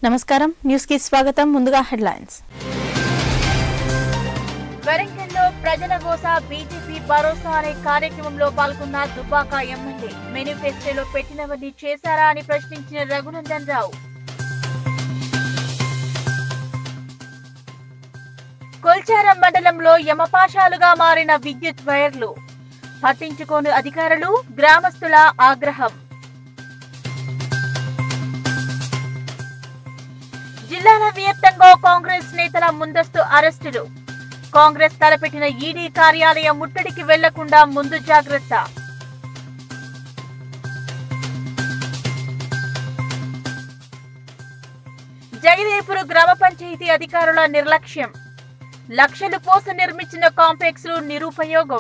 నమస్కారం న్యూస్ కి స్వాగతం ముందుగా హెడ్లైన్స్ వరంగల్లో ప్రజల కోసం బీజేపీ భరోసా అనే కార్యక్రమంలో పాల్గొన్న దుబ్బాక ఎమ్మెల్యే మేనిఫెస్టోలో పెట్టినవన్నీ చేశారా అని ప్రశ్నించిన రఘునందన్ రావు కొల్చారం మండలంలో యమపాశాలుగా మారిన విద్యుత్ వైర్లు పట్టించుకోని అధికారులు గ్రామస్తుల ఆగ్రహం జిల్లాల వ్యాప్తంగా కాంగ్రెస్ నేతల ముందస్తు అరెస్టులు కాంగ్రెస్ తలపెట్టిన ఈడీ కార్యాలయం ముట్టడికి వెళ్లకుండా ముందు జాగ్రత్త జగదేపురు గ్రామ పంచాయతీ అధికారుల నిర్లక్ష్యం లక్షలు పోసి నిర్మించిన కాంప్లెక్స్ నిరుపయోగం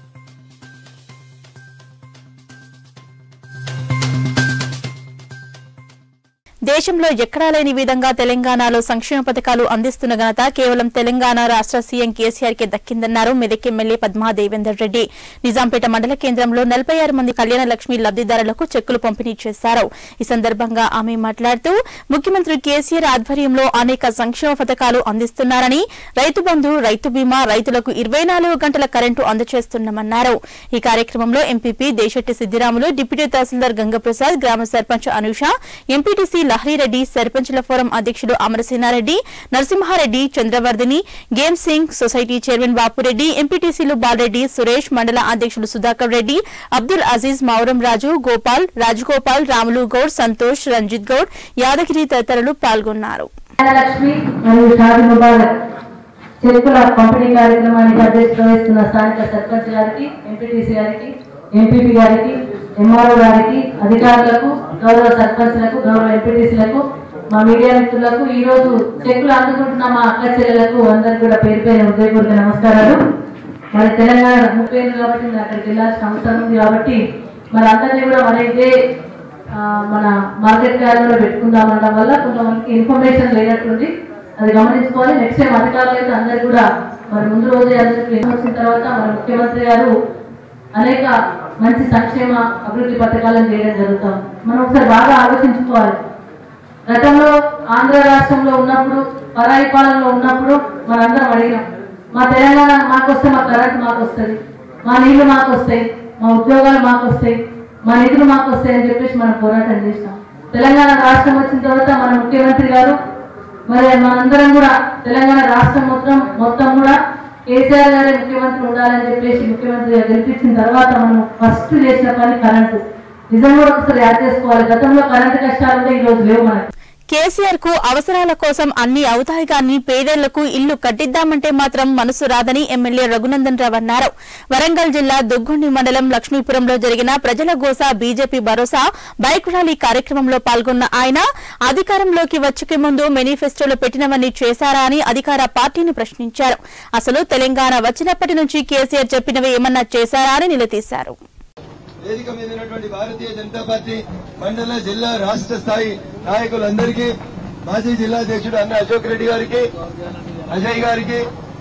దేశంలో ఎక్కడా లేని విధంగా తెలంగాణలో సంక్షేమ పథకాలు అందిస్తున్న ఘనత కేవలం తెలంగాణ రాష్ట్ర సీఎం కేసీఆర్ కి దక్కిందన్నారు మెదక్ ఎమ్మెల్యే పద్మా దేవేందర్ రెడ్డి నిజాంపేట మండల కేంద్రంలో నలభై ఆరు మంది కళ్యాణ లక్ష్మి లబ్దిదారులకు చెక్కులు పంపిణీ చేశారు ఈ సందర్భంగా ఆమె మాట్లాడుతూ ముఖ్యమంత్రి కేసీఆర్ ఆధ్వర్యంలో అనేక సంక్షేమ పథకాలు అందిస్తున్నారని రైతు బంధు రైతు బీమా రైతులకు ఇరవై నాలుగు గంటల కరెంటు అందజేస్తున్నామన్నారు ఈ కార్యక్రమంలో ఎంపీపీ దేశెట్టి సిద్దిరాములు డిప్యూటీ తహసీల్దార్ గంగప్రసాద్ గ్రామ సర్పంచ్ అనూష ఎంపీటీసీ లహరిరెడ్డి సర్పంచుల ఫోరం అధ్యక్షుడు అమరసేనారెడ్డి నరసింహారెడ్డి చంద్రవర్ధిని గేమ్ సింగ్ సొసైటీ చైర్మన్ బాపురెడ్డి ఎంపీటీసీలు బాలరెడ్డి సురేష్ మండల అధ్యక్షులు సుధాకర్ రెడ్డి అబ్దుల్ అజీజ్ మౌరం రాజు గోపాల్ రాజగోపాల్ రాములు గౌడ్ సంతోష్ రంజిత్ గౌడ్ యాదగిరి తదితరులు పాల్గొన్నారు లక్ష్మి మరియు షాది ముబారక్ చెక్కుల పంపిణీ కార్యక్రమానికి అధ్యక్షత వహిస్తున్న స్థానిక సర్పంచ్ గారికి ఎంపీటీసీ గారికి ఎంపీపీ గారికి ఎంఆర్ఓ గారికి అధికారులకు గౌరవ సర్పంచ్లకు గౌరవ ఎంపీటీసీలకు మా మీడియా మిత్రులకు ఈ రోజు చెక్కులు అందుకుంటున్న మా అక్క చెల్లెలకు అందరికి కూడా పేరు పేరు హృదయపూర్వక నమస్కారాలు మరి తెలంగాణ ముప్పై ఏళ్ళు కాబట్టి మరి అక్కడికి వెళ్ళాల్సిన అవసరం ఉంది కాబట్టి మరి అందరినీ కూడా మన ఇదే ఆ, మన మార్కెట్ యార్డ్లో పెట్టుకుందాం అనడం వల్ల కొంతమందికి ఇన్ఫర్మేషన్ లేనట్టుంది అది గమనించుకోవాలి నెక్స్ట్ టైం అధికారులు అయితే అందరు కూడా మరి ముందు రోజే అందరికి వచ్చిన తర్వాత మన ముఖ్యమంత్రి గారు అనేక మంచి సంక్షేమ అభివృద్ధి పథకాలను చేయడం జరుగుతాం మనం ఒకసారి బాగా ఆలోచించుకోవాలి గతంలో ఆంధ్ర రాష్ట్రంలో ఉన్నప్పుడు పరాయి పాలనలో ఉన్నప్పుడు మనందరం అడిగాం మా తెలంగాణ మాకు వస్తే మా కరెంట్ మాకు వస్తుంది మా నీళ్లు మాకు వస్తాయి మా ఉద్యోగాలు మాకు వస్తాయి మా నిధులు మాకు వస్తాయి అని చెప్పేసి మనం పోరాటం చేసినాం తెలంగాణ రాష్ట్రం వచ్చిన తర్వాత మన ముఖ్యమంత్రి గారు మరి మనందరం కూడా తెలంగాణ రాష్ట్రం మొత్తం మొత్తం కూడా కేసీఆర్ గారే ముఖ్యమంత్రి ఉండాలని చెప్పేసి ముఖ్యమంత్రిగా గెలిపించిన తర్వాత మనం ఫస్ట్ చేసిన పని కరెంటు నిజంగా కూడా ఒకసారి యాడ్ చేసుకోవాలి గతంలో కరెంటు కష్టాలు ఉంటే ఈ రోజు లేవు మనకి కేసీఆర్ కు అవసరాల కోసం అన్ని అవుతాయి కానీ పేదళ్లకు ఇల్లు కట్టిద్దామంటే మాత్రం మనసు రాదని ఎమ్మెల్యే రఘునందన్ రావు అన్నారు వరంగల్ జిల్లా దుగ్గొండి మండలం లక్ష్మీపురంలో జరిగిన ప్రజల గోస బీజేపీ భరోసా బైక్ ర్యాలీ కార్యక్రమంలో పాల్గొన్న ఆయన అధికారంలోకి వచ్చకే ముందు మేనిఫెస్టోలో పెట్టినవన్నీ చేశారా అని అధికార పార్టీని ప్రశ్నించారు అసలు తెలంగాణ వచ్చినప్పటి నుంచి కేసీఆర్ చెప్పినవి ఏమన్నా చేశారా అని నిలదీశారు వేదిక మీద ఉన్నటువంటి భారతీయ జనతా పార్టీ మండల జిల్లా రాష్ట్ర స్థాయి నాయకులందరికీ మాజీ జిల్లా అధ్యక్షుడు అన్న అశోక్ రెడ్డి గారికి అజయ్ గారికి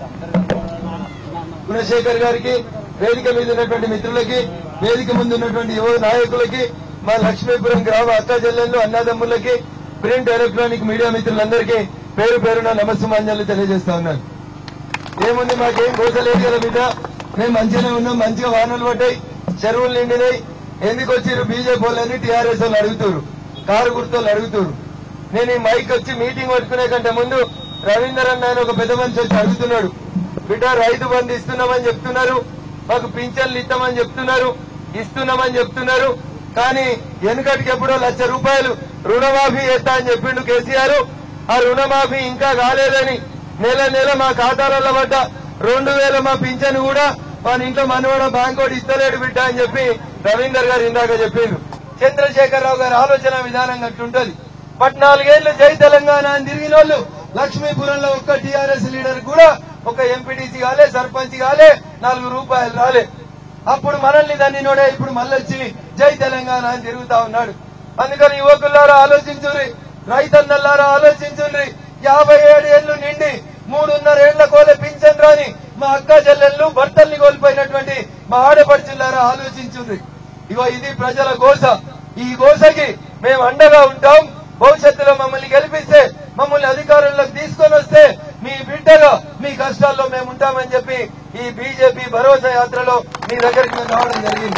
గుణశేఖర్ గారికి వేదిక మీద ఉన్నటువంటి మిత్రులకి వేదిక ముందు ఉన్నటువంటి యువ నాయకులకి మా లక్ష్మీపురం గ్రామ అక్క చెల్లెళ్ళు అన్నదమ్ములకి ప్రింట్ ఎలక్ట్రానిక్ మీడియా మిత్రులందరికీ పేరు పేరున నమస్సుమాంజలు తెలియజేస్తా ఉన్నాను ఏముంది మాకేం కోసలేదు కదా బిడ్డ మేము మంచిగానే ఉన్నాం మంచిగా వానలు పడ్డాయి చెరువులు నిండినాయి ఎందుకు వచ్చిర్రు బీజేపీ వాళ్ళని టీఆర్ఎస్ వాళ్ళు అడుగుతారు కారు గుర్తోళ్ళు అడుగుతారు నేను ఈ మైక్ వచ్చి మీటింగ్ పట్టుకునే కంటే ముందు రవీందర్ అన్న ఆయన ఒక పెద్ద మనిషి వచ్చి అడుగుతున్నాడు బిడ్డ రైతు బంధు ఇస్తున్నామని చెప్తున్నారు మాకు పింఛన్లు ఇస్తామని చెప్తున్నారు ఇస్తున్నామని చెప్తున్నారు కానీ వెనుకటికి ఎప్పుడో లక్ష రూపాయలు రుణమాఫీ చేస్తా అని చెప్పిండు కేసీఆర్ ఆ రుణమాఫీ ఇంకా కాలేదని నెల నెల మా ఖాతాలలో పడ్డ రెండు వేల మా పింఛన్ కూడా మన ఇంట్లో మనవాడ బ్యాంక్ వాడు ఇస్తలేడు బిడ్డ అని చెప్పి రవీందర్ గారు ఇందాక చెప్పిండు చంద్రశేఖరరావు గారి ఆలోచన విధానం అట్టుంటది పద్నాలుగేళ్లు జై తెలంగాణ అని తిరిగిన వాళ్ళు లక్ష్మీపురంలో ఒక్క టీఆర్ఎస్ లీడర్ కూడా ఒక ఎంపీటీసీ కాలే సర్పంచ్ కాలే నాలుగు రూపాయలు రాలే అప్పుడు మనల్ని దాన్ని నోడే ఇప్పుడు మళ్ళీ వచ్చి జై తెలంగాణ అని తిరుగుతా ఉన్నాడు అందుకని యువకులారా ఆలోచించుర్రి రైతన్నలారా ఆలోచించుర్రి యాభై ఏడు ఏళ్లు నిండి మూడున్నర ఏళ్ల కోలే పింఛన్ రాని మా అక్క చెల్లెళ్ళు భర్తల్ని కోల్పోయినటువంటి మా ఆడపడుచులారా ఆలోచించుండ్రి ఇగో ఇది ప్రజల గోస ఈ గోసకి మేము అండగా ఉంటాం భవిష్యత్తులో మమ్మల్ని గెలిపిస్తే మమ్మల్ని అధికారంలోకి తీసుకొని వస్తే మీ బిడ్డగా మీ కష్టాల్లో మేము ఉంటామని చెప్పి ఈ బీజేపీ భరోసా యాత్రలో మీ దగ్గరికి మేము రావడం జరిగింది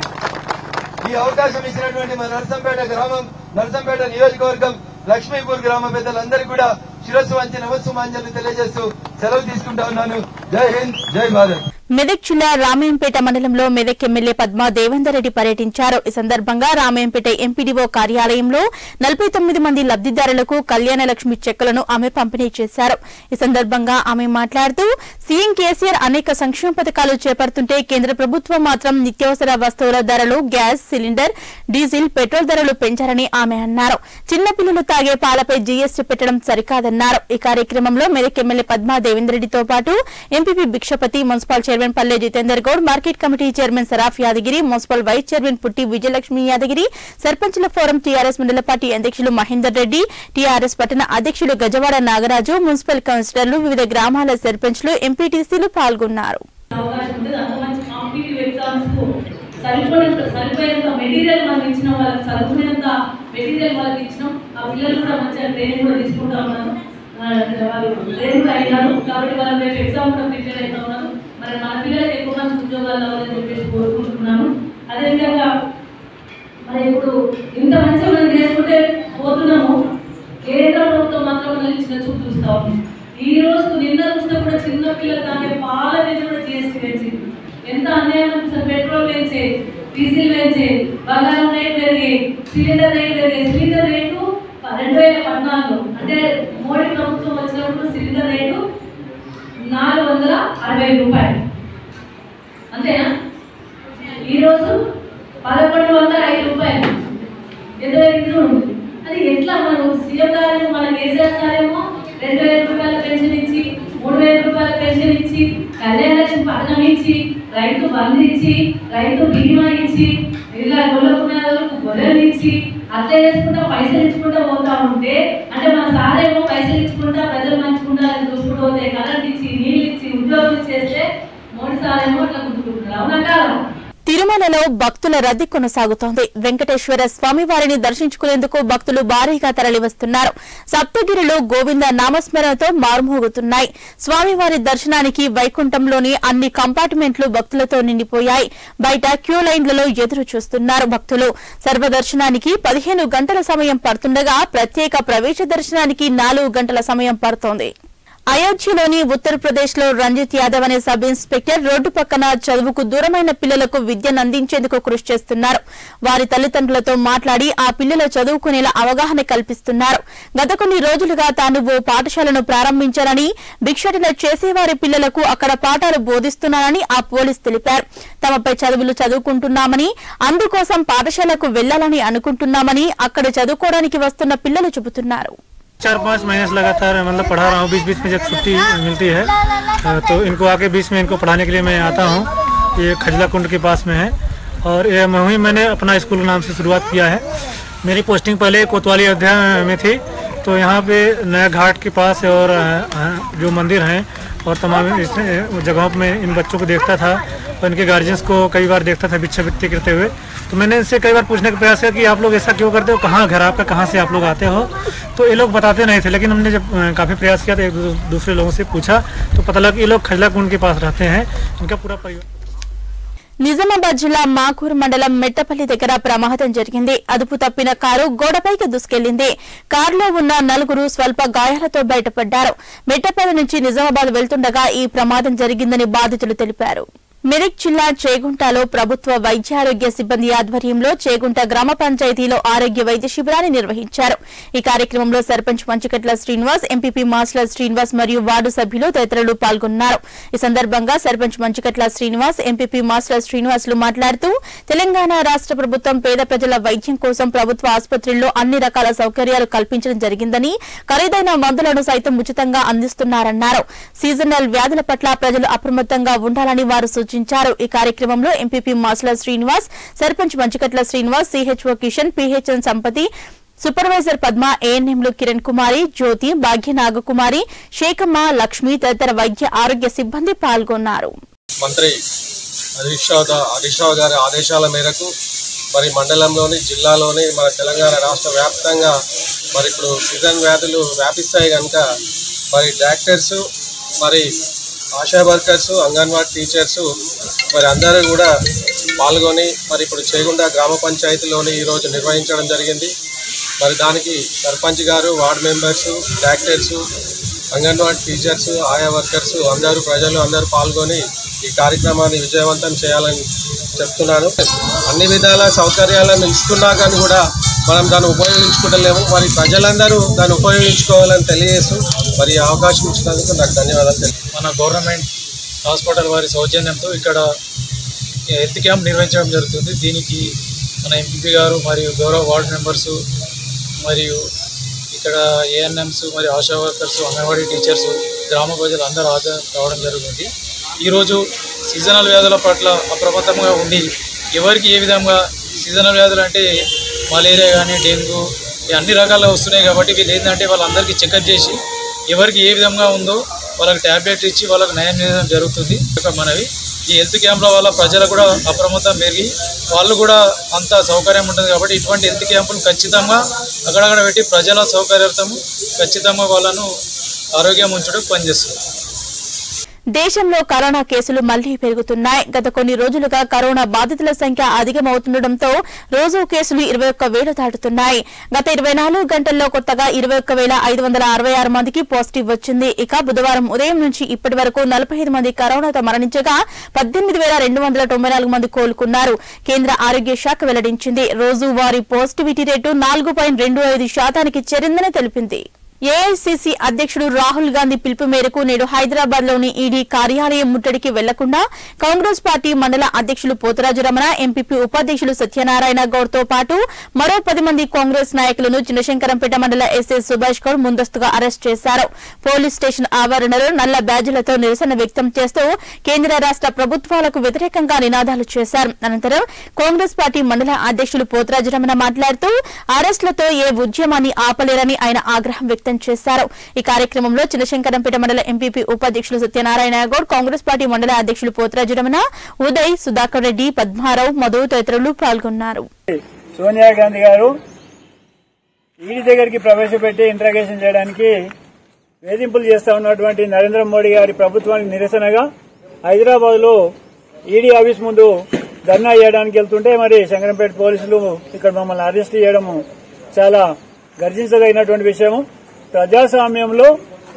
ఈ అవకాశం ఇచ్చినటువంటి మన నర్సంపేట గ్రామం నర్సంపేట నియోజకవర్గం లక్ష్మీపూర్ గ్రామ పెద్దలందరికీ కూడా శిరస్సు వంచి నమస్సుమాంజలి తెలియజేస్తూ సెలవు తీసుకుంటా ఉన్నాను జై హింద్ జై భారత్ మెదక్ జిల్లా రామయంపేట మండలంలో మెదక్ ఎమ్మెల్యే పద్మా దేవేందర్ రెడ్డి పర్యటించారు ఈ సందర్భంగా రామయంపేట ఎంపీడీఓ కార్యాలయంలో నలభై తొమ్మిది మంది లబ్దిదారులకు కళ్యాణ లక్ష్మి చెక్కులను ఆమె పంపిణీ చేశారు ఈ సందర్భంగా ఆమె మాట్లాడుతూ సీఎం కేసీఆర్ అనేక సంక్షేమ పథకాలు చేపడుతుంటే కేంద్ర ప్రభుత్వం మాత్రం నిత్యావసర వస్తువుల ధరలు గ్యాస్ సిలిండర్ డీజిల్ పెట్రోల్ ధరలు పెంచారని ఆమె అన్నారు చిన్నపిల్లలు తాగే పాలపై జీఎస్టీ పెట్టడం సరికాదన్నారు ఈ కార్యక్రమంలో మెదక్ ఎమ్మెల్యే పద్మా దేవేందర్ రెడ్డితో పాటు MPP Bhikshapathi municipal chairman Palle Jitender Goud market committee chairman Saraf Yadagiri municipal vice chairman Putti Vijayalakshmi Yadagiri సర్పంచుల ఫోరం టీఆర్ఎస్ మండల పార్టీ అధ్యక్షులు మహేందర్ రెడ్డి టీఆర్ఎస్ పట్టణ అధ్యక్షులు గజవాడ నాగరాజు మున్సిపల్ కౌన్సిలర్లు వివిధ గ్రామాల సర్పంచ్లు ఎంపీటీసీలు పాల్గొన్నారు అవకాశం ఉంటుంది అంత మంచి కాంపిటేటివ్ ఎగ్జామ్స్ కు సరిపడంత సరిపోయేంత మెటీరియల్ మనం ఇచ్చినాం వాళ్ళకి చదువుకునేంత మెటీరియల్ వాళ్ళకి ఇచ్చినాం ఆ పిల్లలు కూడా మంచిగా ట్రైనింగ్ కూడా తీసుకుంటా ఉన్నారు ఆ, వాళ్ళు ట్రైన్ కూడా అయినారు కాబట్టి వాళ్ళు రేపు ఎగ్జామ్ కూడా ప్రిపేర్ అవుతా ఉన్నారు మరి మన పిల్లలకి ఎక్కువ మంది ఉద్యోగాలు అవ్వాలని చెప్పేసి కోరుకుంటున్నాను అదేవిధంగా మరి ఇప్పుడు ఇంత మంచిగా మనం చేసుకుంటే పోతున్నాము కేంద్ర ప్రభుత్వం మాత్రం మనల్ని చిన్న చూపు చూస్తా ఉంది ఈ రోజు నిన్న చూస్తే కూడా చిన్న పిల్లలు కానీ పాల మీద కూడా జిఎస్టీ పెంచింది ఎంత అన్యాయం అనిపిస్తుంది పెట్రోల్ పెంచే డీజిల్ పెంచే బంగారం రేట్ పెరిగి సిలిండర్ రేట్ పెరిగి సిలిండర్ రేటు రెండు వేల పద్నాలుగులో అంటే మోడీ ప్రభుత్వం వచ్చినప్పుడు సిలిండర్ రేటు నాలుగు వందల అరవై రూపాయలు అంతేనా ఈరోజు పదకొండు వందల ఐదు రూపాయలు ఎంత పెరిగిందో ఉంది అది ఎట్లా మనం సీఎం గారు మన కేసీఆర్ సార్ ఏమో రెండు వేల రూపాయల పెన్షన్ ఇచ్చి మూడు వేల రూపాయల పెన్షన్ ఇచ్చి కళ్యాణ లక్ష్మి పథకం ఇచ్చి రైతు బంధు ఇచ్చి రైతు బీమా ఇచ్చి ఇలా గొల్లకున్న వాళ్ళకు గొర్రెలు ఇచ్చి అట్లా చేసుకుంటా పైసలు ఇచ్చుకుంటా పోతా ఉంటే అంటే మన సారేమో పైసలు ఇచ్చుకుంటా ప్రజలు మంచుకుంటా చూసుకుంటూ పోతే కరెంట్ ఇచ్చి నీళ్ళు ఇచ్చి ఉద్యోగం చేస్తే మోడీ సారేమో అట్లా గుర్తుకుంటున్నారు అవునా కాదు తిరుమలలో భక్తుల రద్దీ కొనసాగుతోంది వెంకటేశ్వర స్వామి వారిని దర్శించుకునేందుకు భక్తులు భారీగా తరలివస్తున్నారు సప్తగిరిలో గోవింద నామస్మరణతో మారుమోగుతున్నాయి స్వామివారి దర్శనానికి వైకుంఠంలోని అన్ని కంపార్ట్మెంట్లు భక్తులతో నిండిపోయాయి బయట క్యూ లైన్లలో ఎదురు చూస్తున్నారు భక్తులు సర్వదర్శనానికి పదిహేను గంటల సమయం పడుతుండగా ప్రత్యేక ప్రవేశ దర్శనానికి నాలుగు గంటల సమయం పడుతోంది అయోధ్యలోని ఉత్తరప్రదేశ్ లో రంజిత్ యాదవ్ అనే సబ్ ఇన్స్పెక్టర్ రోడ్డు పక్కన చదువుకు దూరమైన పిల్లలకు విద్యను అందించేందుకు కృషి చేస్తున్నారు వారి తల్లిదండ్రులతో మాట్లాడి ఆ పిల్లలు చదువుకునేలా అవగాహన కల్పిస్తున్నారు గత కొన్ని రోజులుగా తాను ఓ పాఠశాలను ప్రారంభించారని భిక్షటన చేసేవారి పిల్లలకు అక్కడ పాఠాలు బోధిస్తున్నానని ఆ పోలీస్ తెలిపారు తమపై చదువులు చదువుకుంటున్నామని అందుకోసం పాఠశాలకు వెళ్లాలని అనుకుంటున్నామని అక్కడ చదువుకోవడానికి వస్తున్న పిల్లలు చెబుతున్నారు चार पाँच महीने से लगातार मतलब पढ़ा रहा हूँ बीच बीच में जब छुट्टी मिलती है अ, तो इनको आके बीच में इनको पढ़ाने के लिए मैं आता हूँ ये खजला कुंड के पास में है और ये वहीं मैंने अपना स्कूल नाम से शुरुआत किया है मेरी पोस्टिंग पहले कोतवाली अयोध्या में थी तो यहाँ पे नया घाट के पास और अ, जो मंदिर हैं और तमाम इस जगहों पे मैं इन बच्चों को देखता था और इनके गार्जियंस को कई बार देखता था भिक्षावृत्ति करते हुए तो मैंने इनसे कई बार पूछने का प्रयास किया कि आप लोग ऐसा क्यों करते हो कहाँ घर आपका कहाँ से आप लोग आते हो तो ये लोग बताते नहीं थे लेकिन हमने जब अ, काफ़ी प्रयास किया तो एक दू- दूसरे लोगों से पूछा तो पता लगा कि ये लोग खजला कुंड के पास रहते हैं इनका पूरा परिवार నిజామాబాద్ జిల్లా మాకూరు మండలం మెట్టపల్లి దగ్గర ప్రమాదం జరిగింది అదుపు తప్పిన కారు గోడపైకి దూసుకెళ్లింది కారులో ఉన్న నలుగురు స్వల్ప గాయాలతో బయటపడ్డారు మెట్టపల్లి నుంచి నిజామాబాద్ వెళ్తుండగా ఈ ప్రమాదం జరిగిందని బాధితులు తెలిపారు మెదక్ జిల్లా చేగుంటలో ప్రభుత్వ వైద్యారోగ్య సిబ్బంది ఆధ్వర్యంలో చేగుంట గ్రామ పంచాయతీలో ఆరోగ్య వైద్య శిబిరాన్ని నిర్వహించారు ఈ కార్యక్రమంలో సర్పంచ్ మంచుకట్ల శ్రీనివాస్ ఎంపీపీ మాస్ల శ్రీనివాస్ మరియు వార్డు సభ్యులు తదితరులు పాల్గొన్నారు ఈ సందర్భంగా సర్పంచ్ మంచుకట్ల శ్రీనివాస్ ఎంపీపీ మాస్ల శ్రీనివాసులు మాట్లాడుతూ తెలంగాణ రాష్ట్ర ప్రభుత్వం పేద ప్రజల వైద్యం కోసం ప్రభుత్వ ఆసుపత్రుల్లో అన్ని రకాల సౌకర్యాలు కల్పించడం జరిగిందని ఖరీదైన మందులను సైతం ఉచితంగా అందిస్తున్నారన్నారు సీజనల్ వ్యాధుల పట్ల ప్రజలు అప్రమత్తంగా ఉండాలని వారు సూచించారు ఈ కార్యక్రమంలో MPP Masula Srinivas sarpanch Manchukatla Srinivas CHO Kishan PHN Sampathi supervisor Padma ఏఎన్ఎంలు కిరణ్ కుమారి జ్యోతి భాగ్య నాగకుమారి శేఖమ్మ లక్ష్మి తదితర వైద్య ఆరోగ్య సిబ్బంది పాల్గొన్నారు మంత్రి హరీష్ రావు దా- హరీష్ రావు గారి ఆదేశాల మేరకు మరి మండలంలోని జిల్లాలోని మన తెలంగాణ రాష్ట్ర వ్యాప్తంగా మరి ఇప్పుడు సీజన్ వ్యాధులు వ్యాపిస్తాయి కనుక మరి డాక్టర్స్ మరి ఆశా వర్కర్స్ అంగన్వాడీ టీచర్స్ మరి అందరూ కూడా పాల్గొని మరి ఇప్పుడు చేగుండ గ్రామ పంచాయతీలోని ఈరోజు నిర్వహించడం జరిగింది మరి దానికి సర్పంచ్ గారు ward members doctors anganwadi teachers ఆయా వర్కర్స్ అందరూ ప్రజలు అందరూ పాల్గొని ఈ కార్యక్రమాన్ని విజయవంతం చేయాలని చెప్తున్నాను అన్ని విధాల సౌకర్యాలను ఇస్తున్నా కానీ కూడా మనం దాన్ని ఉపయోగించుకుంటలేము మరి ప్రజలందరూ దాన్ని ఉపయోగించుకోవాలని తెలియజేస్తూ మరి ఈ అవకాశం ఇచ్చినందుకు నాకు ధన్యవాదాలు తెలుపు మన గవర్నమెంట్ హాస్పిటల్ వారి సౌజన్యంతో ఇక్కడ హెల్త్ క్యాంప్ నిర్వహించడం జరుగుతుంది దీనికి మన ఎంపీ గారు మరియు గౌరవ వార్డు మెంబర్సు మరియు ఇక్కడ ఏఎన్ఎంస్ మరియు ఆశా వర్కర్స్ అంగన్వాడీ టీచర్స్ గ్రామ ప్రజలు అందరూ హాజరు కావడం జరుగుతుంది ఈరోజు సీజనల్ వ్యాధుల పట్ల అప్రమత్తంగా ఉండి ఎవరికి ఏ విధంగా సీజనల్ వ్యాధులు అంటే మలేరియా కానీ డెంగ్యూ ఈ అన్ని రకాల వస్తున్నాయి కాబట్టి వీళ్ళు ఏంటంటే వాళ్ళందరికీ చెకప్ చేసి ఎవరికి ఏ విధంగా ఉందో వాళ్ళకి ట్యాబ్లెట్ ఇచ్చి వాళ్ళకి నయం చేయడం జరుగుతుంది ఒక మనవి ఈ హెల్త్ క్యాంప్ల వల్ల ప్రజలకు కూడా అప్రమత్తం పెరిగి వాళ్ళు కూడా అంత సౌకర్యం ఉంటుంది కాబట్టి ఇటువంటి హెల్త్ క్యాంపులు ఖచ్చితంగా అక్కడక్కడ పెట్టి ప్రజల సౌకర్యార్థము ఖచ్చితంగా వాళ్ళను ఆరోగ్యం ఉంచడం పనిచేస్తుంది దేశంలో కరోనా కేసులు మళ్లీ పెరుగుతున్నాయి గత కొన్ని రోజులుగా కరోనా బాధితుల సంఖ్య అధికమవుతుండటంతో రోజు కేసులు ఇరవై ఒక్క వేలు దాటుతున్నాయి గత ఇరవై నాలుగు గంటల్లో కొత్తగా ఇరవై ఒక్క వేల ఐదు వందల అరవై ఆరు మందికి పాజిటివ్ వచ్చింది ఇక బుధవారం ఉదయం నుంచి ఇప్పటి వరకు నలభై ఐదు మంది కరోనాతో మరణించగా పద్దెనిమిది వేల రెండు వందల తొంభై నాలుగు మంది కోలుకున్నారు కేంద్ర ఆరోగ్య శాఖ వెల్లడించింది రోజువారీ పాజిటివిటీ రేటు నాలుగు పాయింట్ రెండు ఐదు శాతానికి చేరిందని తెలిపింది ఏఐసీసీ అధ్యక్షుడు రాహుల్ గాంధీ పిలుపు మేరకు నేడు హైదరాబాద్ లోని ఈడీ కార్యాలయం ముట్టడికి వెళ్లకుండా కాంగ్రెస్ పార్టీ మండల అధ్యక్షులు పోతరాజు రమణ ఎంపీపీ ఉపాధ్యక్షులు సత్యనారాయణ గౌడ్ తో పాటు మరో పది మంది కాంగ్రెస్ నాయకులను చిన్నశంకరంపేట మండల ఎస్ఐ సుభాష్ గౌడ్ ముందస్తుగా అరెస్ట్ చేశారు పోలీస్ స్టేషన్ ఆవరణలో నల్ల బ్యాడ్జీలతో నిరసన వ్యక్తం చేస్తూ కేంద్ర రాష్ట ప్రభుత్వాలకు వ్యతిరేకంగా నినాదాలు చేశారు అనంతరం కాంగ్రెస్ పార్టీ మండల అధ్యక్షులు పోతరాజు రమణ మాట్లాడుతూ అరెస్టులతో ఏ ఉద్యమాన్ని ఆపలేరని ఆయన ఆగ్రహం వ్యక్తం చేశారు ఈ కార్యక్రమంలో చిన్నశంకరంపేట మండల ఎంపీపీ ఉపాధ్యక్షులు సత్యనారాయణ గౌడ్ కాంగ్రెస్ పార్టీ మండల అధ్యక్షులు పోతరాజు రమణ ఉదయ్ సుధాకర్ రెడ్డి పద్మారావు మధు తదితరులు పాల్గొన్నారు సోనియా గాంధీ గారు ఈడీ దగ్గరికి ప్రవేశపెట్టి ఇంట్రాగేషన్ చేయడానికి వేధింపులు చేస్తా ఉన్నటువంటి నరేంద్ర మోడీ గారి ప్రభుత్వానికి నిరసనగా హైదరాబాద్ లో ఈడీ ఆఫీస్ ముందు ధర్నా చేయడానికి వెళ్తుంటే మరి శంకరంపేట పోలీసులు ఇక్కడ మమ్మల్ని అరెస్ట్ చేయడము చాలా గర్జించదగినటువంటి విషయము ప్రజాస్వామ్యంలో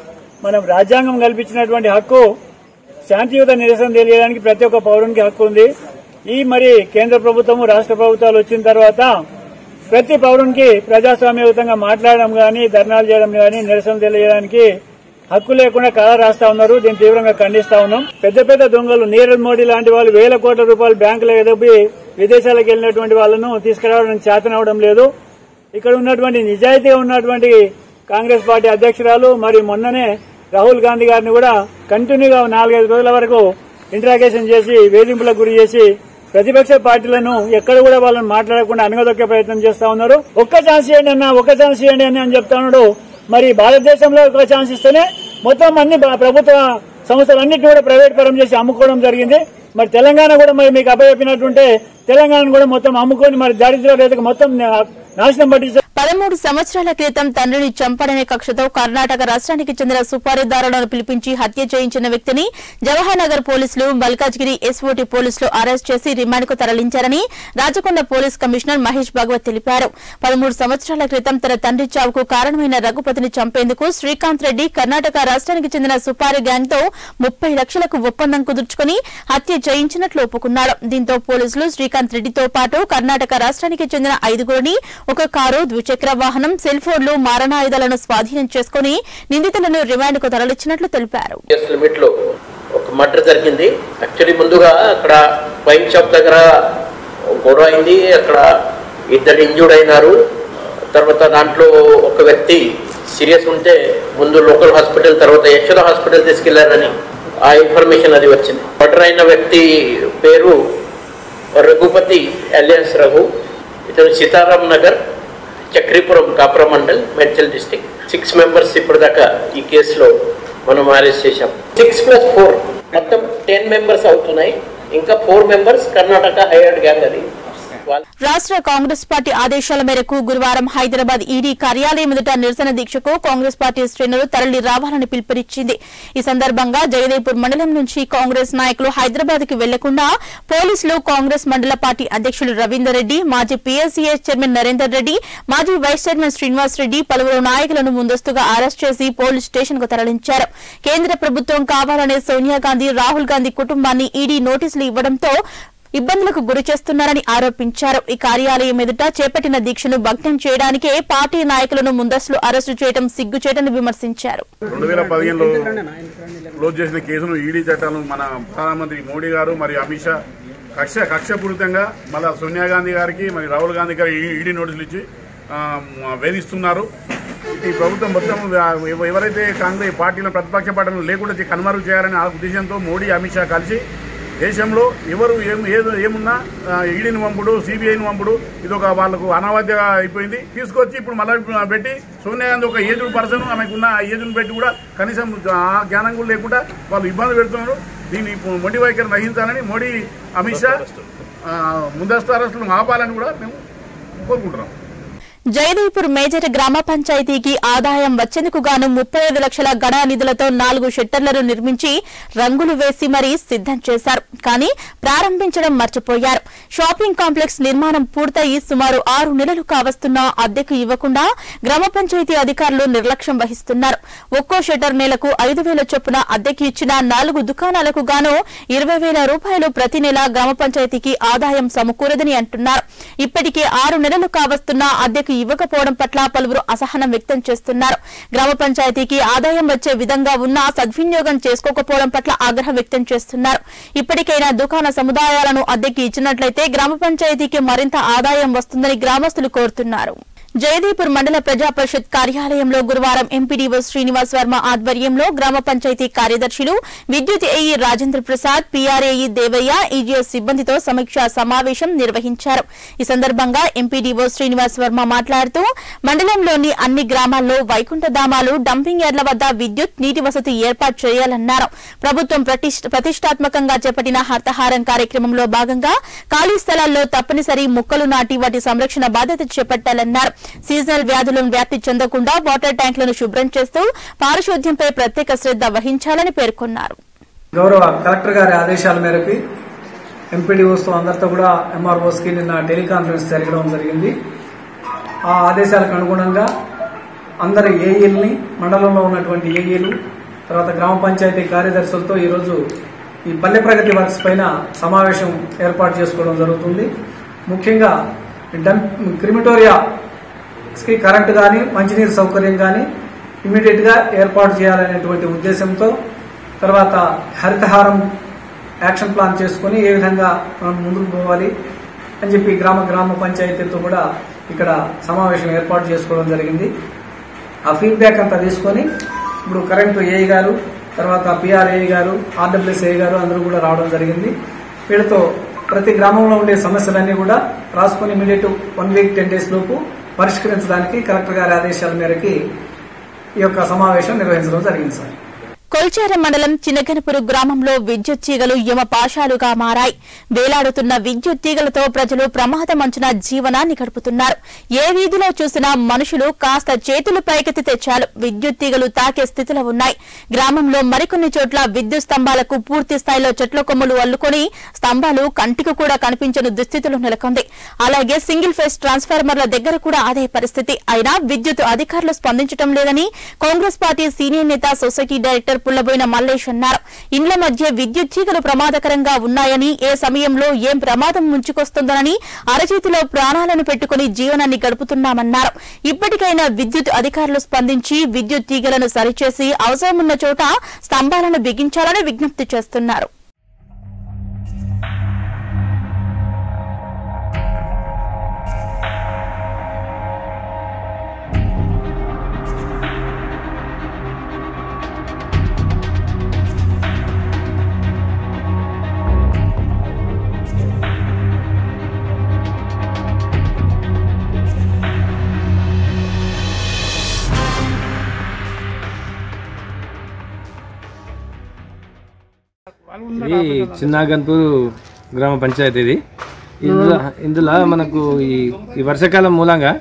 మనం రాజ్యాంగం కల్పించినటువంటి హక్కు శాంతియుత నిరసన తెలియడానికి ప్రతి ఒక్క పౌరునికి హక్కు ఉంది ఈ మరి కేంద్ర ప్రభుత్వము రాష్ట్ర ప్రభుత్వాలు వచ్చిన తర్వాత ప్రతి పౌరునికి ప్రజాస్వామ్యయుతంగా మాట్లాడడం గాని ధర్నాలు చేయడం గాని నిరసన తెలియడానికి హక్కు లేకుండా కళ రాస్తా ఉన్నారు దీన్ని తీవ్రంగా ఖండిస్తా ఉన్నాం పెద్ద పెద్ద దొంగలు నీరవ్ మోడీ లాంటి వాళ్ళు వేల కోట్ల రూపాయలు బ్యాంకులో ఎదపి విదేశాలకు వెళ్ళినటువంటి వాళ్ళను తీసుకురావడం చేతనవడం లేదు ఇక్కడ ఉన్నటువంటి నిజాయితీగా ఉన్నటువంటి కాంగ్రెస్ పార్టీ అధ్యక్షురాలు మరి మొన్ననే రాహుల్ గాంధీ గారిని కూడా కంటిన్యూగా నాలుగైదు రోజుల వరకు ఇంట్రాగేషన్ చేసి వేధింపులకు గురి చేసి ప్రతిపక్ష పార్టీలను ఎక్కడ కూడా వాళ్ళని మాట్లాడకుండా అనగదొక్కే ప్రయత్నం చేస్తా ఉన్నారు ఒక్క ఛాన్స్ ఇవ్వండి అన్న ఒక్క ఛాన్స్ ఇవ్వండి అని అని చెప్తా ఉన్నాడు మరి భారతదేశంలో ఒక ఛాన్స్ ఇస్తేనే మొత్తం అన్ని బ- ప్రభుత్వ సంస్థలన్నింటినీ కూడా ప్రైవేట్ పరం చేసి అమ్ముకోవడం జరిగింది మరి తెలంగాణ కూడా మరి మీకు అప్పచెప్పినట్టుంటే తెలంగాణను కూడా మొత్తం అమ్ముకొని మరి దారిద్ర్య రేతకు మొత్తం నా- నాశనం పట్టించారు పదమూడు సంవత్సరాల క్రితం తండ్రిని చంపడనే కక్షతో కర్ణాటక రాష్ట్రానికి చెందిన సుపారీదారులను పిలిపించి హత్య చేయించిన వ్యక్తిని జవహర్ నగర్ పోలీసులు మల్కాజ్గిరి ఎస్ఓటీ పోలీసులు అరెస్ట్ చేసి రిమాండ్ కు తరలించారని రాచకొండ పోలీస్ కమిషనర్ మహేష్ భగవత్ తెలిపారు పదమూడు సంవత్సరాల క్రితం తన తండ్రి చావుకు కారణమైన రఘుపతిని చంపేందుకు శ్రీకాంత్ రెడ్డి కర్ణాటక రాష్ట్రానికి చెందిన సుపారీ గ్యాంగ్ తో ముప్పై లక్షలకు ఒప్పందం కుదుర్చుకుని హత్య చేయించినట్లు ఒప్పుకున్నాడు దీంతో పోలీసులు శ్రీకాంత్ రెడ్డితో పాటు కర్ణాటక రాష్ట్రానికి చెందిన ఐదుగురిని ఒక కారు ద్విచక్ర వాహనం సెల్ ఫోన్లు మారణాయుధాలను స్వాధీనం చేసుకుని నిందితులను రిమాండ్ కు తరలించినట్లు తెలిపారు ఇయర్స్ లిమిట్ లో ఒక మర్డర్ జరిగింది యాక్చువల్లీ ముందుగా అక్కడ వైన్ షాప్ దగ్గర గొడవ అయింది అక్కడ ఇద్దరు ఇంజూర్డ్ అయినారు తర్వాత దాంట్లో ఒక వ్యక్తి సీరియస్ ఉంటే ముందు లోకల్ హాస్పిటల్ తర్వాత యశోద హాస్పిటల్ తీసుకెళ్లారని ఆ ఇన్ఫర్మేషన్ అది వచ్చింది మర్డర్ అయిన వ్యక్తి పేరు రఘుపతి అలియాస్ రఘు ఇతను Sitaram Nagar Chakripuram Kapuram mandal Medchal district six members ఇప్పటిదాకా ఈ కేసులో మనం అరెస్ట్ చేశాం సిక్స్ ప్లస్ ఫోర్ మొత్తం టెన్ మెంబర్స్ అవుతున్నాయి ఇంకా four members Karnataka hired gang అది వాళ్ళ రాష్ట్ర కాంగ్రెస్ పార్టీ ఆదేశాల మేరకు గురువారం హైదరాబాద్ ఈడీ కార్యాలయం ఎదుట నిరసన దీక్షకు కాంగ్రెస్ పార్టీ శ్రేణులు తరలి రావాలని పిలుపునిచ్చింది ఈ సందర్భంగా జగదేపూర్ మండలం నుంచి కాంగ్రెస్ నాయకులు హైదరాబాద్ కి వెళ్లకుండా పోలీసులు కాంగ్రెస్ మండల పార్టీ అధ్యక్షులు రవీందర్ రెడ్డి మాజీ పీఎస్సీఎస్ చైర్మన్ నరేందర్ రెడ్డి మాజీ వైస్ చైర్మన్ శ్రీనివాస్ రెడ్డి పలువురు నాయకులను ముందస్తుగా అరెస్ట్ చేసి పోలీస్ స్టేషన్ కు తరలించారు కేంద్ర ప్రభుత్వం కావాలనే సోనియా గాంధీ రాహుల్ గాంధీ కుటుంబాన్ని ఈడీ నోటీసులు ఇవ్వడంతో ఇబ్బందులకు గురి చేస్తున్నారని ఆరోపించారు ఈ కార్యాలయం ఎదుట చేపట్టిన దీక్షను భగ్నం చేయడానికే పార్టీ నాయకులను ముందస్తులు అరెస్టు చేయడం సిగ్గుచేటని విమర్శించారు రెండు వేల పదిహేనులో క్లోజ్ చేసిన కేసును ఈడీ చట్టాలను మన ప్రధానమంత్రి మోడీ గారు మరియు అమిత్ షా కక్ష కక్షపూరితంగా మళ్ళా సోనియా గాంధీ గారికి మరి రాహుల్ గాంధీ గారు ఈడీ నోటీసులు ఇచ్చి ఆ, వేధిస్తున్నారు ఈ ప్రభుత్వం మొత్తం ఎవ- ఎవరైతే కాంగ్రెస్ పార్టీలను ప్రతిపక్ష పార్టీలను లేకుండా చే- కనుమరుగు చేయాలనే ఆ ఉద్దేశంతో మోడీ అమిత్ షా కలిసి దేశంలో ఎవరు ఏం ఏదో ఏమున్నా ఆ, ఈడీని పంపుడు సిబిఐని పంపుడు ఇది ఒక వాళ్ళకు అనావాద్యగా అయిపోయింది తీసుకొచ్చి ఇప్పుడు మళ్ళీ పెట్టి సోనియా గాంధీ ఒక ఏజ్డ్ పర్సన్ ఆమెకున్న ఆ ఏజ్ను పెట్టి కూడా కనీసం ఆ జ్ఞానం కూడా లేకుండా వాళ్ళు ఇబ్బంది పెడుతున్నారు దీన్ని ఇప్పుడు మొండి వైఖరి నహించాలని మోడీ అమిత్ షా ఆ, ముందస్తు అరెస్టులను ఆపాలని కూడా మేము కోరుకుంటున్నాం జయదేవ్పూర్ మేజర్ గ్రామ పంచాయతీకి ఆదాయం వచ్చేందుకు గాను ముప్పై ఐదు లక్షల గణ నిధులతో నాలుగు షెట్టర్లను నిర్మించి రంగులు వేసి మరీ సిద్దం చేశారు కానీ ప్రారంభించడం మర్చిపోయారు షాపింగ్ కాంప్లెక్స్ నిర్మాణం పూర్తయి సుమారు ఆరు నెలలు కావస్తున్నా అద్దెకు ఇవ్వకుండా గ్రామ పంచాయతీ అధికారులు నిర్లక్ష్యం వహిస్తున్నారు ఒక్కో షెటర్ నెలకు ఐదు వేల చొప్పున అద్దెకి ఇచ్చిన నాలుగు దుకాణాలకు గాను ఇరవై వేల రూపాయలు ప్రతి నెల గ్రామ పంచాయతీకి ఆదాయం సమకూరదని అంటున్నారు ఇప్పటికే ఆరు నెలలు కావస్తున్నా అద్దెకు ఇవ్వకపోవడం పట్ల పలువురు అసహనం వ్యక్తం చేస్తున్నారు గ్రామ పంచాయతీకి ఆదాయం వచ్చే విధంగా ఉన్నా సద్వినియోగం చేసుకోకపోవడం పట్ల ఆగ్రహం వ్యక్తం చేస్తున్నారు ఇప్పటికైనా దుకాణ సముదాయాలను అద్దెకి ఇచ్చినట్లయితే గ్రామ పంచాయతీకి మరింత ఆదాయం వస్తుందని గ్రామస్తులు కోరుతున్నారు జయదేపూర్ మండల ప్రజా పరిషత్ కార్యాలయంలో గురువారం ఎంపీడీఓ శ్రీనివాస్ వర్మ ఆధ్వర్యంలో గ్రామ పంచాయతీ కార్యదర్శులు విద్యుత్ AE Rajendra Prasad PR AE Devaiah EGS సిబ్బందితో సమీక్షా సమావేశం నిర్వహించారు ఈ సందర్భంగా ఎంపీడీఓ శ్రీనివాస్ వర్మ మాట్లాడుతూ మండలంలోని అన్ని గ్రామాల్లో వైకుంఠధామాలు డంపింగ్ యార్డ్ల వద్ద విద్యుత్ నీటి వసతి ఏర్పాటు చేయాలన్నారు ప్రభుత్వం ప్రతిష్ట- ప్రతిష్టాత్మకంగా చేపట్టిన హర్తహారం కార్యక్రమంలో భాగంగా ఖాళీ స్థలాల్లో తప్పనిసరి మొక్కలు నాటి వాటి సంరక్షణ బాధ్యత చేపట్టాలన్నారు సీజనల్ వ్యాధులను వ్యాప్తి చెందకుండా వాటర్ ట్యాంకులను శుభ్రం చేస్తూ పారిశుద్ధ్యంపై ప్రత్యేక శ్రద్ధ వహించాలని పేర్కొన్నారు గౌరవ కలెక్టర్ గారి ఆదేశాల మేరకు ఎంపీడీఓస్తో అందరితో కూడా ఎంఆర్ఓస్కి నిన్న టెలికాన్ఫరెన్స్ జరగడం జరిగింది ఆ ఆదేశాలకు అనుగుణంగా అందరి ఏఈల్ని మండలంలో ఉన్నటువంటి ఏఈలు తర్వాత గ్రామ పంచాయతీ కార్యదర్శులతో ఈరోజు ఈ పల్లె ప్రగతి వర్క్స్ పైన సమావేశం ఏర్పాటు చేసుకోవడం జరుగుతుంది ముఖ్యంగా డంప్ క్రిమిటోరియాకి కరెంటు కానీ మంచినీరు సౌకర్యం కానీ ఇమీడియట్ గా ఏర్పాటు చేయాలనేటువంటి ఉద్దేశంతో తర్వాత హరితహారం యాక్షన్ ప్లాన్ చేసుకుని ఏ విధంగా మనం ముందుకు పోవాలి అని చెప్పి గ్రామ గ్రామ పంచాయతీలతో కూడా ఇక్కడ సమావేశం ఏర్పాటు చేసుకోవడం జరిగింది ఆ ఫీడ్బ్యాక్ అంతా తీసుకొని ఇప్పుడు కరెంటు ఏఐ గారు తర్వాత పిఆర్ఏ గారు ఆర్డబ్ల్యూఎస్ఏ గారు అందరూ కూడా రావడం జరిగింది వీళ్ళతో ప్రతి గ్రామంలో ఉండే సమస్యలన్నీ కూడా రాసుకుని immediate one week ten days లోపు పరిష్కరించడానికి కలెక్టర్ గారి ఆదేశాల మేరకి ఈ యొక్క సమావేశం నిర్వహించడం జరిగింది సార్ కొల్చారం మండలం చినగనపురు గ్రామంలో విద్యుత్ తీగలు యమపాశాలుగా మారాయి వేలాడుతున్న విద్యుత్ తీగలతో ప్రజలు ప్రమాదమంచున జీవనాన్ని గడుపుతున్నారు ఏ వీధిలో చూసినా మనుషులు కాస్త చేతులు పైకెత్తి తెచ్చాలు విద్యుత్ తీగలు తాకే స్థితిలో ఉన్నాయి గ్రామంలో మరికొన్ని చోట్ల విద్యుత్ స్తంభాలకు పూర్తి స్థాయిలో చెట్ల కొమ్ములు అల్లుకొని స్తంభాలు కంటికి కూడా కనిపించని దుస్థితిలో నెలకొంది అలాగే సింగిల్ ఫేస్ ట్రాన్స్ఫార్మర్ల దగ్గర కూడా అదే పరిస్థితి అయినా విద్యుత్ అధికారులు స్పందించడం లేదని కాంగ్రెస్ పార్టీ సీనియర్ నేత సొసైటీ డైరెక్టర్ పుల్లబోయిన మల్లేష్ అన్నారు ఇండ్ల మధ్య విద్యుత్ తీగలు ప్రమాదకరంగా ఉన్నాయని ఏ సమయంలో ఏం ప్రమాదం ముంచుకొస్తుందోనని అరచేతిలో ప్రాణాలను పెట్టుకుని జీవనాన్ని గడుపుతున్నామన్నారు ఇప్పటికైనా విద్యుత్ అధికారులు స్పందించి విద్యుత్ తీగలను సరిచేసి అవసరమున్న చోట స్తంభాలను బిగించాలని విజ్ఞప్తి చేస్తున్నారు ఇది చిన్నాగన్పూర్ గ్రామ పంచాయతీ ఇది ఇందులో ఇందులో మనకు ఈ ఈ వర్షాకాలం మూలంగా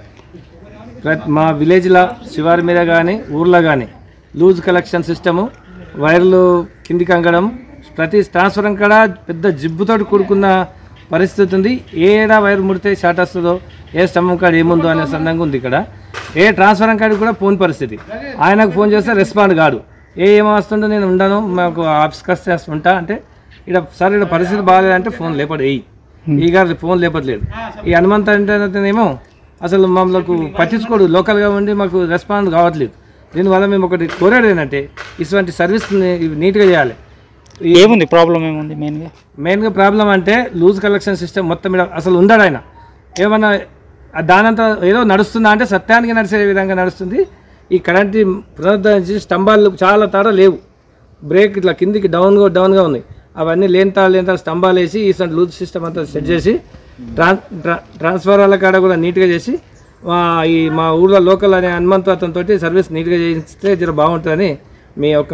ప్రతి మా విలేజ్లో శివారి మీద కానీ ఊర్లో కానీ లూజ్ కలెక్షన్ సిస్టము వైర్లు కిందికి అంగడం ప్రతి ట్రాన్స్ఫరం కాడ పెద్ద జిబ్బుతోటి కూడుకున్న పరిస్థితి ఉంది ఏడా వైర్ ముడితే షార్ట్ వస్తుందో ఏ స్తంభం కాడ ఏముందో అనే సందంగా ఉంది ఇక్కడ ఏ ట్రాన్స్ఫరం కాడికి కూడా ఫోన్ పరిస్థితి ఆయనకు ఫోన్ చేస్తే రెస్పాండ్ కాడు ఏ ఏమో వస్తుందో నేను ఉండను మాకు ఆఫీస్కి వస్తే ఉంటా అంటే ఇక్కడ సార్ ఇక్కడ పరిస్థితి బాగాలేదంటే ఫోన్ లేపడు వేయి ఈ గారు ఫోన్ లేపట్లేదు ఈ హనుమంత్ అంటేనేమో అసలు మమ్మల్ని పట్టించుకోడు లోకల్గా ఉండి మాకు రెస్పాండ్ కావట్లేదు దీనివల్ల మేము ఒకటి కోరేది ఏంటంటే ఇటువంటి సర్వీస్ని నీట్గా చేయాలి ఏముంది ప్రాబ్లం ఏముంది మెయిన్గా మెయిన్గా ప్రాబ్లం అంటే లూజ్ కలెక్షన్ సిస్టమ్ మొత్తం ఈడ అసలు ఉండడు ఆయన ఏమన్నా ఆ దానంతా ఏదో నడుస్తుందా అంటే సత్యానికి నడిచే విధంగా నడుస్తుంది ఈ కరెంట్ పునరుద్ధరించి స్తంభాలు చాలా తాడ లేవు బ్రేక్ ఇట్లా కిందికి డౌన్గా డౌన్గా ఉన్నాయి అవన్నీ లేంతా లేంతా స్తంభాలు వేసి ఈ లూజ్ సిస్టమ్ అంతా సెట్ చేసి ట్రాన్ ట్రా- ట్రాన్స్ఫార్మర్ల కాడ కూడా నీట్గా చేసి ఆ, ఈ మా ఊళ్ళో లోకల్ అనే హనుమంత్ అతనితో సర్వీస్ నీట్గా చేయిస్తే జర బాగుంటుందని మీ యొక్క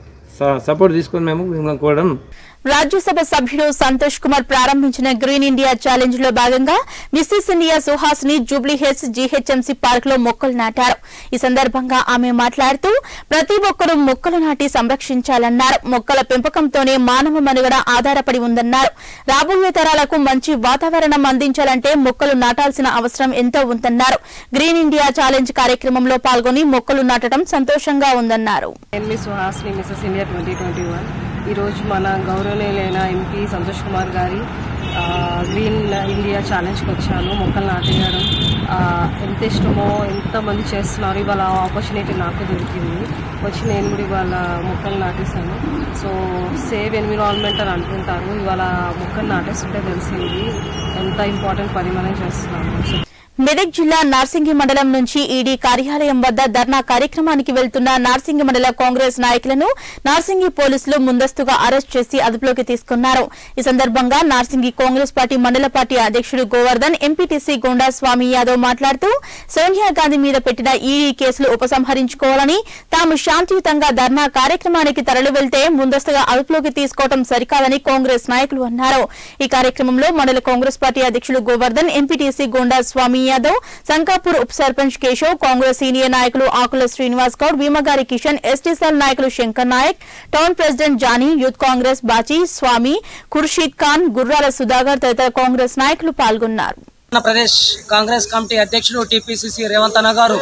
స- సపోర్ట్ తీసుకొని మేము మిమ్మల్ని కోరడం రాజ్యసభ సభ్యుడు సంతోష్ కుమార్ ప్రారంభించిన గ్రీన్ ఇండియా ఛాలెంజ్ లో భాగంగా Mrs India Suhasini Jubilee Hills GHMC park లో మొక్కలు నాటారు ఈ సందర్భంగా ఆమె మాట్లాడుతూ ప్రతి ఒక్కరూ మొక్కలు నాటి సంరక్షించాలన్నారు మొక్కల పెంపకంతోనే మానవ మనుగడ ఆధారపడి ఉందన్నారు రాబోయే తరాలకు మంచి వాతావరణం అందించాలంటే మొక్కలు నాటాల్సిన అవసరం ఎంతో ఉందన్నారు గ్రీన్ ఇండియా ఛాలెంజ్ కార్యక్రమంలో పాల్గొని మొక్కలు నాటడం సంతోషంగా ఉందన్నారు NV Suhasini Mrs India twenty twenty one ఈరోజు మన గౌరవనీయులైన ఎంపీ సంతోష్ కుమార్ గారి ఆ, గ్రీన్ ఇండియా ఛాలెంజ్కి వచ్చాను మొక్కలు నాటేయడం ఆ, ఎంత ఇష్టమో ఎంతమంది చేస్తున్నారు ఇవాళ ఆపర్చునిటీ నాకు దొరికింది వచ్చి నేను కూడా ఇవాళ మొక్కలు నాటేశాను సో సేవ్ ఎన్విరాన్మెంట్ అని అంటుంటారు ఇవాళ మొక్కలు నాటేస్తుంటే తెలిసింది ఎంత ఇంపార్టెంట్ పని మనం చేస్తున్నాము సో మెదక్ జిల్లా నార్సింగి మండలం నుంచి ఈడీ కార్యాలయం వద్ద ధర్నా కార్యక్రమానికి వెళ్తున్న నార్సింగి మండల కాంగ్రెస్ నాయకులను నార్సింగి పోలీసులు ముందస్తుగా అరెస్ట్ చేసి అదుపులోకి తీసుకున్నారు ఈ సందర్భంగా నార్సింగి కాంగ్రెస్ పార్టీ మండల పార్టీ అధ్యక్షుడు గోవర్ధన్ ఎంపీటీసీ గోండా స్వామి యాదవ్ మాట్లాడుతూ సోనియా గాంధీ మీద పెట్టిన ఈడీ కేసులు ఉపసంహరించుకోవాలని తాము శాంతియుతంగా ధర్నా కార్యక్రమానికి తరలి వెళ్తే ముందస్తుగా అదుపులోకి తీసుకోవడం సరికాదని కాంగ్రెస్ నాయకులు అన్నారు ఈ కార్యక్రమంలో మండల కాంగ్రెస్ పార్టీ అధ్యక్షులు గోవర్ధన్ ఎంపీటీసీ గోండా స్వామి యాదవ్ సంకాపూర్ ఉప సర్పంచ్ కేశవ్ కాంగ్రెస్ సీనియర్ నాయకులు ఆకుల శ్రీనివాస్ గౌడ్ భీమగారి కిషన్ ఎస్టీసెల్ నాయకులు Shankar Nayak town president Johnny youth Congress Bachi Swamy Khurshid Khan Gurrala Sudhakar తదితర కాంగ్రెస్ నాయకులు పాల్గొన్నారు ఆంధ్రప్రదేశ్ కాంగ్రెస్ కమిటీ అధ్యక్షుడు టీపీసీసీ రేవంత్ అన్న గారు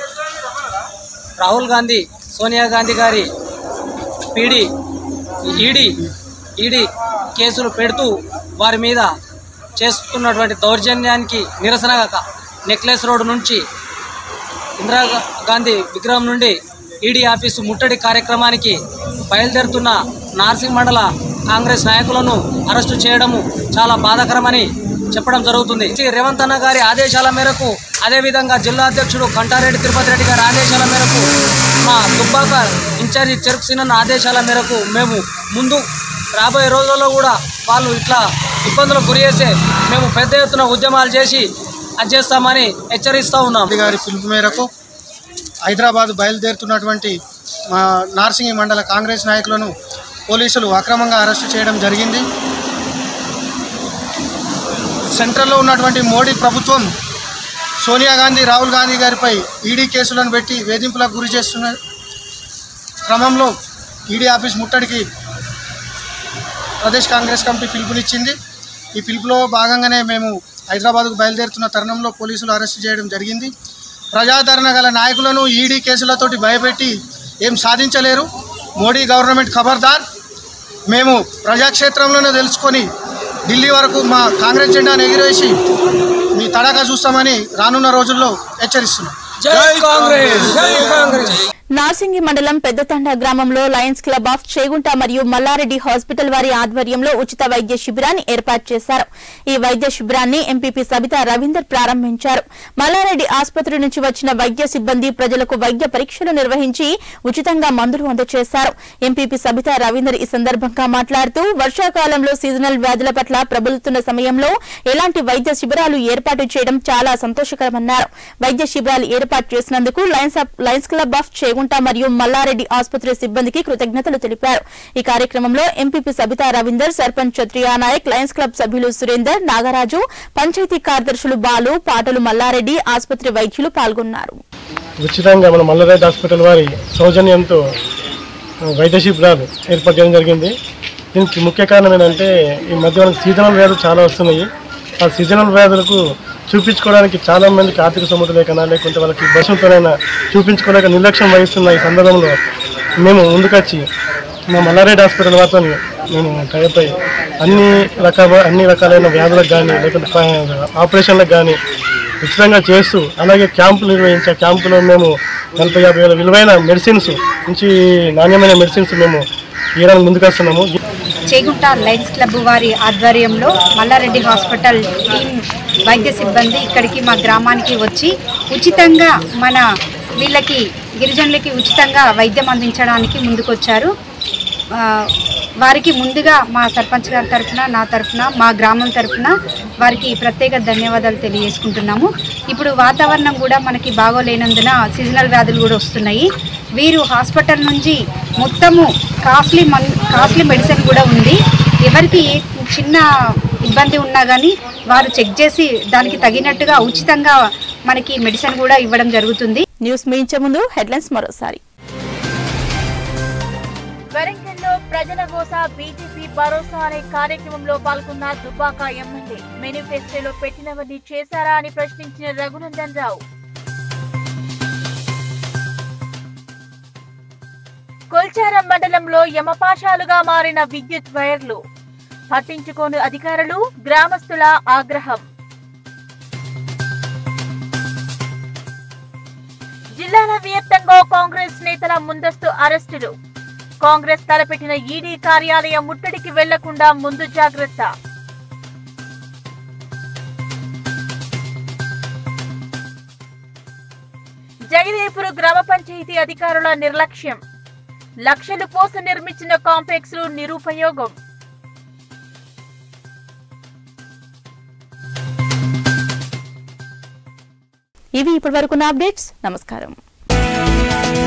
రాహుల్ గాంధీ సోనియా గాంధీ గారి పీడి ఈడీ ఈడీ కేసులు పెడుతూ వారి మీద చేస్తున్నటువంటి దౌర్జన్యానికి నిరసనగా నెక్లెస్ రోడ్ నుంచి ఇందిరా గాంధీ విగ్రహం నుండి ఈడీ ఆఫీసు ముట్టడి కార్యక్రమానికి బయలుదేరుతున్న నార్సింగ్ మండల కాంగ్రెస్ నాయకులను అరెస్టు చేయడము చాలా బాధాకరమని చెప్పడం జరుగుతుంది శ్రీ రేవంత్ అన్న గారి ఆదేశాల మేరకు అదేవిధంగా జిల్లా అధ్యక్షుడు కంటారెడ్డి తిరుపతి రెడ్డి గారి ఆదేశాల మేరకు మా దుబ్బాక ఇన్ఛార్జి చెరుకు సీనన్న ఆదేశాల మేరకు మేము ముందు రాబోయే రోజుల్లో కూడా వాళ్ళు ఇట్లా ఇబ్బందులకు గురి చేస్తే మేము పెద్ద ఎత్తున ఉద్యమాలు చేసి అది చేస్తామని హెచ్చరిస్తూ ఉన్నాం గారి పిలుపు మేరకు హైదరాబాద్ బయలుదేరుతున్నటువంటి మా నార్సింగి మండల కాంగ్రెస్ నాయకులను పోలీసులు అక్రమంగా అరెస్టు చేయడం జరిగింది సెంట్రల్లో ఉన్నటువంటి మోడీ ప్రభుత్వం సోనియా గాంధీ రాహుల్ గాంధీ గారిపై ఈడీ కేసులను పెట్టి వేధింపులకు గురి చేస్తున్న క్రమంలో ఈడీ ఆఫీస్ ముట్టడికి ప్రదేశ్ కాంగ్రెస్ కమిటీ పిలుపునిచ్చింది ఈ పిలుపులో భాగంగానే మేము హైదరాబాద్కు బయలుదేరుతున్న తరుణంలో పోలీసులు అరెస్ట్ చేయడం జరిగింది ప్రజాదరణ గల నాయకులను ఈడీ కేసులతోటి భయపెట్టి ఏం సాధించలేరు మోడీ గవర్నమెంట్ ఖబర్దార్ మేము ప్రజాక్షేత్రంలోనే తెలుసుకొని ఢిల్లీ వరకు మా కాంగ్రెస్ జెండాను ఎగిరేసి మీ తడాకా చూస్తామని రానున్న రోజుల్లో హెచ్చరిస్తున్నాం జై కాంగ్రెస్ జై కాంగ్రెస్ నార్సింగి మండలం పెద్దతండ గ్రామంలో లయన్స్ క్లబ్ ఆఫ్ చేగుంట మరియు మల్లారెడ్డి హాస్పిటల్ వారి ఆధ్వర్యంలో ఉచిత వైద్య శిబిరాన్ని ఏర్పాటు చేశారు ఈ వైద్య శిబిరాన్ని ఎంపీపీ సబితా రవీందర్ ప్రారంభించారు మల్లారెడ్డి ఆసుపత్రి నుంచి వచ్చిన వైద్య సిబ్బంది ప్రజలకు వైద్య పరీక్షలు నిర్వహించి ఉచితంగా మందులు అందజేశారు ఎంపీపీ సబితా రవీందర్ ఈ సందర్భంగా మాట్లాడుతూ వర్షాకాలంలో సీజనల్ వ్యాధుల పట్ల ప్రబలుతున్న సమయంలో ఎలాంటి వైద్య శిబిరాలు ఏర్పాటు చేయడం చాలా సంతోషకరమన్నారు వైద్య శిబిరాలు ఏర్పాటు చేసినందుకు Lions of- Lions club of Chegunta Chegunta మరియు మల్లారెడ్డి ఆసుపత్రి సిబ్బందికి కృతజ్ఞతలు తెలిపారు ఈ కార్యక్రమంలో MPP Sabitha Ravinder sarpanch Kshatriya Nayak Lions club సభ్యులు సురేందర్ నాగరాజు పంచాయతీ కార్యదర్శులు బాలు పాటలు మల్లారెడ్డి ఆసుపత్రి వైద్యులు పాల్గొన్నారు ఉచితంగా మన మల్లారెడ్డి హాస్పిటల్ వారి సౌజన్యంతో వైద్య శిబిరాలు ఏర్పాటు చేయడం జరిగింది దీనికి ముఖ్య కారణం ఏంటంటే ఈ మధ్య మనకి సీజనల్ వ్యాధులు చాలా వస్తున్నాయి ఆ సీజనల్ వ్యాధులకు చూపించుకోవడానికి చాలా మందికి ఆర్థిక సమృద్ధి లేకనా లేకుంటే వాళ్ళకి బస్సులతోనైనా చూపించుకోలేక నిర్లక్ష్యం వహిస్తున్న ఈ సందర్భంలో మేము ముందుకొచ్చి మా మల్లారెడ్డి హాస్పిటల్ వారితో నేను టైప్ అయ్యి అన్ని రకాల అన్ని రకాలైన వ్యాధులకు కానీ లేకుంటే ప- ఆపరేషన్లకు కానీ ఉచితంగా చేస్తూ అలాగే క్యాంపులు నిర్వహించే క్యాంపులో మేము నలభై యాభై వేల విలువైన మెడిసిన్స్ మంచి నాణ్యమైన మెడిసిన్స్ మేము ఇవ్వడానికి ముందుకొస్తున్నాము చేగుంట లయన్స్ క్లబ్ వారి ఆధ్వర్యంలో మల్లారెడ్డి హాస్పిటల్ టీం వైద్య సిబ్బంది ఇక్కడికి మా గ్రామానికి వచ్చి ఉచితంగా మన వీళ్ళకి గిరిజనులకి ఉచితంగా వైద్యం అందించడానికి ముందుకొచ్చారు ఆ, వారికి ముందుగా మా సర్పంచ్ గారి తరఫున నా తరఫున మా గ్రామం తరఫున వారికి ప్రత్యేక ధన్యవాదాలు తెలియజేసుకుంటున్నాము ఇప్పుడు వాతావరణం కూడా మనకి బాగోలేనందున సీజనల్ వ్యాధులు కూడా వస్తున్నాయి వీరు హాస్పిటల్ నుంచి మొత్తము కాస్ట్లీ మన్ కాస్ట్లీ మెడిసిన్ కూడా ఉంది ఎవరికి ఏ చిన్న ఇబ్బంది ఉన్నా కానీ వారు చెక్ చేసి దానికి తగినట్టుగా ఉచితంగా మనకి మెడిసిన్ కూడా ఇవ్వడం జరుగుతుంది న్యూస్ ముగించే ముందు హెడ్లైన్స్ మరోసారి వరంగల్లో ప్రజల గోస బీజేపీ భరోసా అనే కార్యక్రమంలో పాల్గొన్న దుబాక ఎమ్మెల్యే మేనిఫెస్టోలో పెట్టినవన్నీ చేశారా అని ప్రశ్నించిన రఘునందన్ రావు కొల్చారం మండలంలో యమపాశాలుగా మారిన విద్యుత్ వైర్లు పట్టించుకోని అధికారులు గ్రామస్తుల ఆగ్రహం జిల్లాల వ్యాప్తంగా కాంగ్రెస్ నేతల ముందస్తు అరెస్టులు కాంగ్రెస్ తలపెట్టిన ఈడీ కార్యాలయం ముట్టడికి వెళ్లకుండా ముందు జాగ్రత్త జగదేపురు గ్రామ పంచాయతీ అధికారుల నిర్లక్ష్యం లక్షలు పోసి నిర్మించిన కాంప్లెక్స్ నిరుపయోగం ఇవి ఇప్పటివరకున్న అప్డేట్స్ నమస్కారం